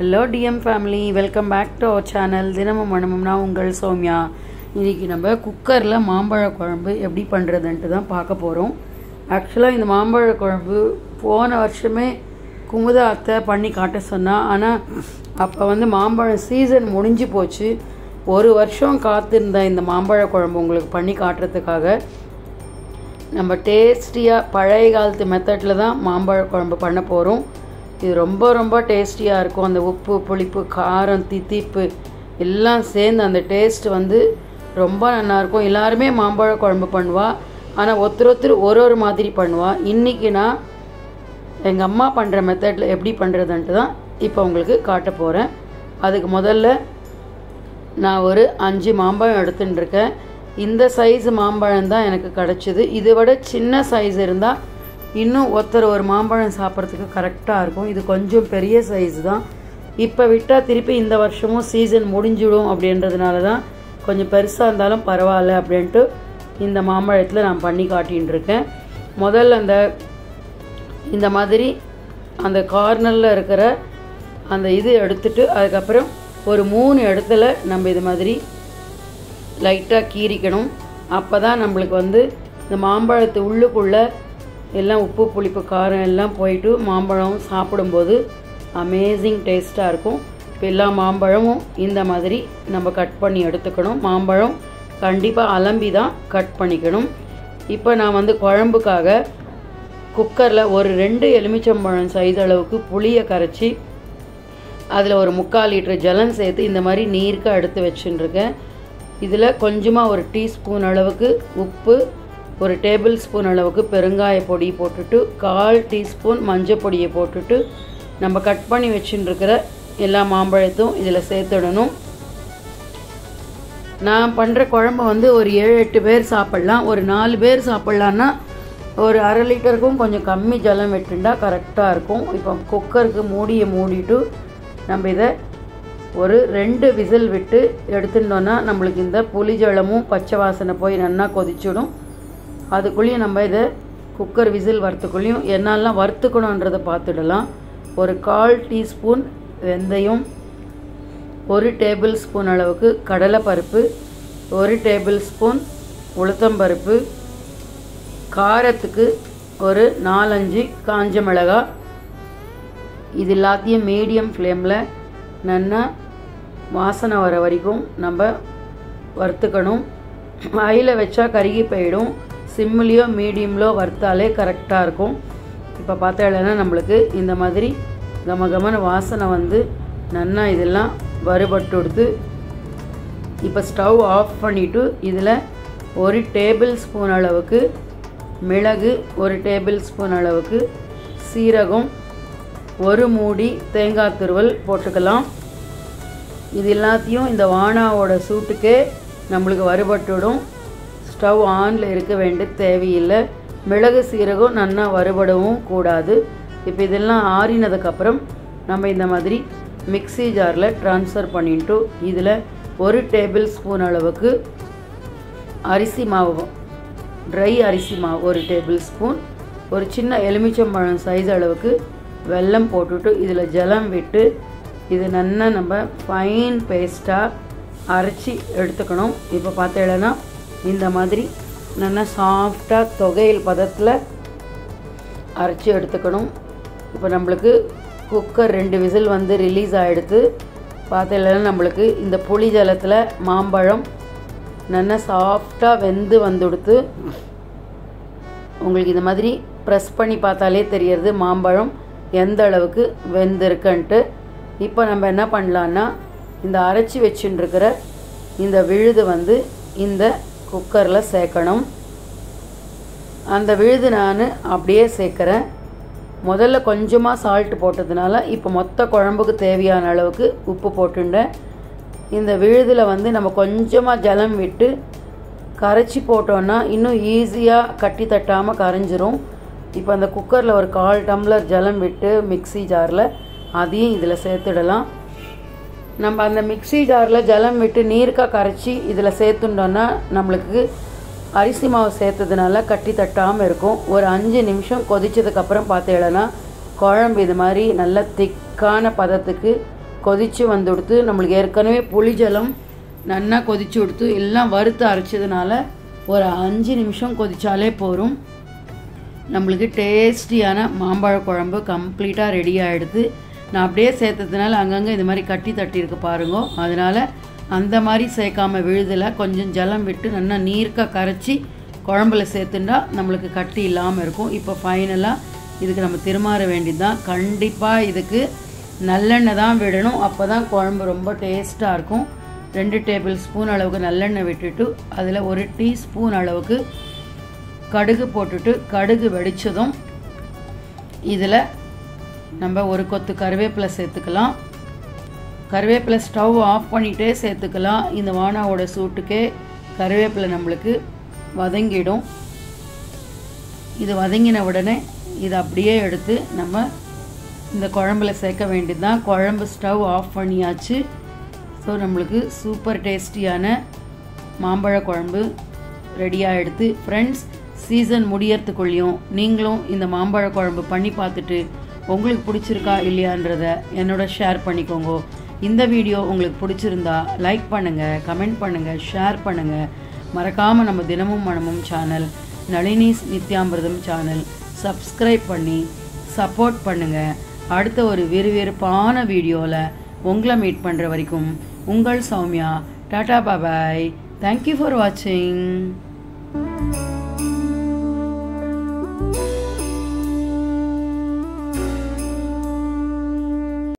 hello TM family welcome back to our channel Dinamum Manamum நான் உங்கள் சௌமியா இன்றைக்கி நம்ம குக்கரில் மாம்பழ குழம்பு எப்படி பண்ணுறதுன்ட்டு தான் பார்க்க போகிறோம் ஆக்சுவலாக இந்த மாம்பழ குழம்பு போன வருஷமே குமுதா அத்தை பண்ணி காட்ட சொன்னா ஆனால் அப்போ வந்து மாம்பழம் சீசன் முடிஞ்சு போச்சு ஒரு வருஷம் காத்திருந்த இந்த மாம்பழ குழம்பு உங்களுக்கு பண்ணி காட்டுறதுக்காக நம்ம டேஸ்டியாக பழைய காலத்து மெத்தடில் தான் மாம்பழ குழம்பு பண்ண போகிறோம் இது ரொம்ப ரொம்ப டேஸ்டியாக இருக்கும் அந்த உப்பு புளிப்பு காரம் தித்திப்பு எல்லாம் சேர்ந்து அந்த டேஸ்ட் வந்து ரொம்ப நல்லாயிருக்கும் எல்லாருமே மாம்பழ குழம்பு பண்ணுவா ஆனால் ஒருத்தர் ஒருத்தர் ஒரு ஒரு மாதிரி பண்ணுவா இன்றைக்கி நான் எங்கள் அம்மா பண்ணுற மெத்தடில் எப்படி பண்ணுறதுன்ட்டு தான் இப்போ உங்களுக்கு காட்ட போகிறேன் அதுக்கு முதல்ல நான் ஒரு அஞ்சு மாம்பழம் எடுத்துட்டு இருக்கேன் இந்த சைஸ் மாம்பழம் தான் எனக்கு கிடச்சிது இதை விட சின்ன சைஸ் இருந்தால் இன்னும் ஒருத்தர் ஒரு மாம்பழம் சாப்பிட்றதுக்கு கரெக்டாக இருக்கும் இது கொஞ்சம் பெரிய சைஸ் தான் இப்போ விட்டால் திருப்பி இந்த வருஷமும் சீசன் முடிஞ்சிடும் அப்படின்றதுனால தான் கொஞ்சம் பெருசாக இருந்தாலும் பரவாயில்ல அப்படின்ட்டு இந்த மாம்பழத்தில் நான் பண்ணி காட்டின்னு இருக்கேன் முதல்ல அந்த இந்த மாதிரி அந்த கார்னரில் இருக்கிற அந்த இது எடுத்துட்டு அதுக்கப்புறம் ஒரு மூணு இடத்துல நம்ம இது மாதிரி லைட்டாக கீறிக்கணும் அப்போ தான் நம்மளுக்கு வந்து இந்த மாம்பழத்து உள்ளுக்குள்ளே எல்லாம் உப்பு புளிப்பு காரம் எல்லாம் போயிட்டு மாம்பழம் சாப்பிடும்போது அமேசிங் டேஸ்ட்டாக இருக்கும் இப்போ எல்லா மாம்பழமும் இந்த மாதிரி நம்ம கட் பண்ணி எடுத்துக்கணும் மாம்பழம் கண்டிப்பாக அலம்பி தான் கட் பண்ணிக்கணும் இப்போ நான் வந்து குழம்புக்காக குக்கரில் ஒரு ரெண்டு எலுமிச்சம்பழம் சைஸ் அளவுக்கு புளியை கரைச்சி அதில் ஒரு முக்கால் லிட்டர் ஜலம் சேர்த்து இந்த மாதிரி நீருக்கு எடுத்து வச்சுட்டுருக்கேன் இதில் கொஞ்சமாக ஒரு டீஸ்பூன் அளவுக்கு உப்பு ஒரு டேபிள் ஸ்பூன் அளவுக்கு பெருங்காய பொடி போட்டுட்டு கால் டீஸ்பூன் மஞ்சள் பொடியை போட்டுட்டு நம்ம கட் பண்ணி வச்சுட்டுருக்கிற எல்லா மாம்பழத்தும் இதில் சேர்த்துடணும் நான் பண்ணுற குழம்பு வந்து ஒரு ஏழு எட்டு பேர் சாப்பிட்லாம் ஒரு நாலு பேர் சாப்பிட்லான்னா ஒரு அரை லிட்டருக்கும் கொஞ்சம் கம்மி ஜலம் விட்டுண்டா கரெக்டாக இருக்கும் இப்போ குக்கருக்கு மூடியை மூடிட்டு நம்ம இதை ஒரு ரெண்டு விசில் விட்டு எடுத்துட்டோன்னா நம்மளுக்கு இந்த புளி ஜலமும் பச்சை வாசனை போய் நல்லா கொதிச்சிடும் அதுக்குள்ளேயும் நம்ம இதை குக்கர் விசில் வறுத்துக்குள்ளேயும் என்னெல்லாம் வறுத்துக்கணுன்றதை பார்த்துடலாம் ஒரு கால் டீஸ்பூன் வெந்தயம் ஒரு டேபிள் ஸ்பூன் அளவுக்கு கடலைப்பருப்பு ஒரு டேபிள் ஸ்பூன் உளுத்தம்பருப்பு காரத்துக்கு ஒரு நாலஞ்சு காஞ்ச மிளகாய் இது எல்லாத்தையும் மீடியம் ஃப்ளேமில் நல்லா வாசனை வர வரைக்கும் நம்ம வறுத்துக்கணும் ஹையில் வச்சா கருகி போயிடும் சிம்மிலையோ மீடியம்லோ வறுத்தாலே கரெக்டாக இருக்கும் இப்போ பார்த்தா நம்மளுக்கு இந்த மாதிரி கம கமன வாசனை வந்து நல்லா இதெல்லாம் வறுபட்டு கொடுத்து இப்போ ஸ்டவ் ஆஃப் பண்ணிவிட்டு இதில் ஒரு டேபிள் ஸ்பூன் அளவுக்கு மிளகு ஒரு டேபிள் ஸ்பூன் அளவுக்கு சீரகம் ஒரு மூடி தேங்காய் துருவல் போட்டுக்கலாம் இது எல்லாத்தையும் இந்த வானாவோட சூட்டுக்கே நம்மளுக்கு வறுபட்டுடும் ஸ்டவ் ஆனில் இருக்க வேண்டிய தேவையில்லை மிளகு சீரகம் நல்லா வறுபடவும் கூடாது இப்போ இதெல்லாம் ஆறினதுக்கப்புறம் நம்ம இந்த மாதிரி மிக்சி ஜாரில் ட்ரான்ஸ்ஃபர் பண்ணிட்டு இதில் ஒரு டேபிள் ஸ்பூன் அளவுக்கு அரிசி மாவு ட்ரை அரிசி மாவு ஒரு டேபிள் ஸ்பூன் ஒரு சின்ன எலுமிச்சம்பழம் சைஸ் அளவுக்கு வெல்லம் போட்டுட்டு இதில் ஜலம் விட்டு இது நல்லா நம்ம ஃபைன் பேஸ்ட்டாக அரைச்சி எடுத்துக்கணும் இப்போ பார்த்தேன்னா இந்த மாதிரி நல்லா சாஃப்டாக தொகையில் பதத்தில் அரைச்சி எடுத்துக்கணும் இப்போ நம்மளுக்கு குக்கர் ரெண்டு விசில் வந்து ரிலீஸ் ஆகிடுது பார்த்தேன்னா நம்மளுக்கு இந்த புளி ஜலத்தில் மாம்பழம் நல்லா சாஃப்டாக வெந்து வந்துடுத்து உங்களுக்கு இந்த மாதிரி ப்ரெஸ் பண்ணி பார்த்தாலே தெரியறது மாம்பழம் எந்த அளவுக்கு வெந்திருக்குன்ட்டு இப்போ நம்ம என்ன பண்ணலான்னா இந்த அரைச்சி வச்சுட்டுருக்கிற இந்த விழுது வந்து இந்த குக்கரில் சேர்க்கணும் அந்த விழுது நான் அப்படியே சேர்க்குறேன் முதல்ல கொஞ்சமாக சால்ட் போட்டதுனால இப்போ மொத்த குழம்புக்கு தேவையான அளவுக்கு உப்பு போட்டுட்டேன் இந்த விழுதில் வந்து நம்ம கொஞ்சமாக ஜலம் விட்டு கரைச்சி போட்டோன்னா இன்னும் ஈஸியாக கட்டி தட்டாமல் கரைஞ்சிரும் இப்போ அந்த குக்கரில் ஒரு கால் டம்ளர் ஜலம் விட்டு மிக்சி ஜாரில் அதையும் இதில் சேர்த்துடலாம் நம்ம அந்த மிக்சி ஜாரில் ஜலம் விட்டு நீருக்காக கரைச்சி இதில் சேர்த்துட்டோன்னா நம்மளுக்கு அரிசி மாவு சேர்த்ததுனால கட்டி தட்டாமல் இருக்கும் ஒரு அஞ்சு நிமிஷம் கொதிச்சதுக்கப்புறம் பார்த்தேன்னா குழம்பு இது மாதிரி நல்ல திக்கான பதத்துக்கு கொதித்து வந்து கொடுத்து நம்மளுக்கு ஏற்கனவே புளிஜலம் நல்லா கொதிச்சு கொடுத்து எல்லாம் வறுத்து அரைச்சதுனால ஒரு அஞ்சு நிமிஷம் கொதிச்சாலே போதும் நம்மளுக்கு டேஸ்டியான மாம்பழ குழம்பு கம்ப்ளீட்டாக ரெடி ஆகிடுது நான் அப்படியே சேர்த்ததுனால அங்கங்கே இந்த மாதிரி கட்டி தட்டியிருக்கு பாருங்க அதனால் அந்த மாதிரி சேர்க்காம விழுதில் கொஞ்சம் ஜலம் விட்டு நல்லா நீர்க்க கரைச்சி குழம்புல சேர்த்துண்டா நம்மளுக்கு கட்டி இல்லாமல் இருக்கும் இப்போ ஃபைனலாக இதுக்கு நம்ம திருமாற வேண்டியது தான் கண்டிப்பாக இதுக்கு நல்லெண்ணெய் தான் விடணும் அப்போ தான் குழம்பு ரொம்ப டேஸ்ட்டாக இருக்கும் ரெண்டு டேபிள் ஸ்பூன் அளவுக்கு நல்லெண்ணெய் விட்டுட்டு அதில் ஒரு டீஸ்பூன் அளவுக்கு கடுகு போட்டுட்டு கடுகு வெடித்ததும் இதில் நம்ம ஒரு கொத்து கருவேப்பிலை சேர்த்துக்கலாம் கருவேப்பிலை ஸ்டவ் ஆஃப் பண்ணிகிட்டே சேர்த்துக்கலாம் இந்த வானாவோட சூட்டுக்கே கருவேப்பிலை நம்மளுக்கு வதங்கிடும் இது வதங்கின உடனே இதை அப்படியே எடுத்து நம்ம இந்த குழம்புல சேர்க்க வேண்டியது தான் குழம்பு ஸ்டவ் ஆஃப் பண்ணியாச்சு ஸோ நம்மளுக்கு சூப்பர் டேஸ்டியான மாம்பழ குழம்பு ரெடியாக எடுத்து ஃப்ரெண்ட்ஸ் சீசன் முடியறதுக்குள்ளேயும் நீங்களும் இந்த மாம்பழ குழம்பு பண்ணி பார்த்துட்டு உங்களுக்கு பிடிச்சிருக்கா இல்லையான்றத என்னோட ஷேர் பண்ணிக்கோங்க இந்த வீடியோ உங்களுக்கு பிடிச்சிருந்தா லைக் பண்ணுங்கள் கமெண்ட் பண்ணுங்கள் ஷேர் பண்ணுங்கள் மறக்காமல் நம்ம தினமும் மனமும் சேனல் நளினிஸ் நித்யாமிரதம் சேனல் சப்ஸ்கிரைப் பண்ணி சப்போர்ட் பண்ணுங்கள் அடுத்த ஒரு விறுவிறுப்பான வீடியோவில் உங்களை மீட் பண்ணுற வரைக்கும் உங்கள் Soumya tata bye bye thank you for வாட்சிங்